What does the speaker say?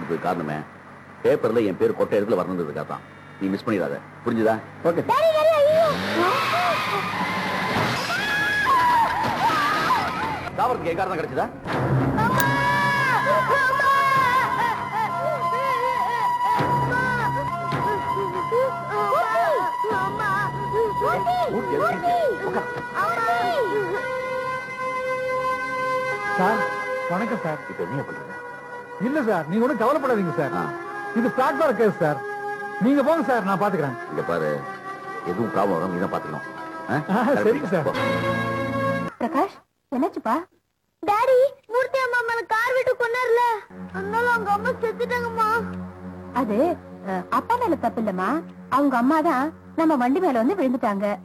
கொடுத்தது காரணமே பேப்பர்ல என் பேர் கொட்டை இடத்துல வரணுன்றதுக்காக தான் நீ மிஸ் பண்ணிடாத புரிஞ்சுதா ஓகே டாடி டாடி ஐயோ தாவரத்துக்கு என் கார் தான் கிடைச்சதா ஊட்டி, ஊட்டி, உட்கார். சார் வணக்கம் சார் இப்ப என்ன பண்றது இல்ல சார் நீங்க ஒன்றும் கவலைப்படாதீங்க சார் ஆ. இது பிளாட்ஃபார்ம் கேஸ் சார் நீங்க போங்க சார் நான் பாத்துக்கிறேன் இங்க பாரு எதுவும் ப்ராப்ளம் வரும் நீ தான் பாத்துக்கணும் ஆ? ஆ, சரிங்க சார். போ. பிரகாஷ் என்னாச்சுப்பா டாடி மூர்த்தி அம்மா மேல கார் விட்டு கொண்டாருல அதனால அவங்க அம்மா செத்துட்டாங்கம்மா அது அஹ், அப்பா மேல தப்பு இல்லம்மா அவங்க அம்மா தான் நம்ம வண்டி மேல வந்து விழுந்துட்டாங்க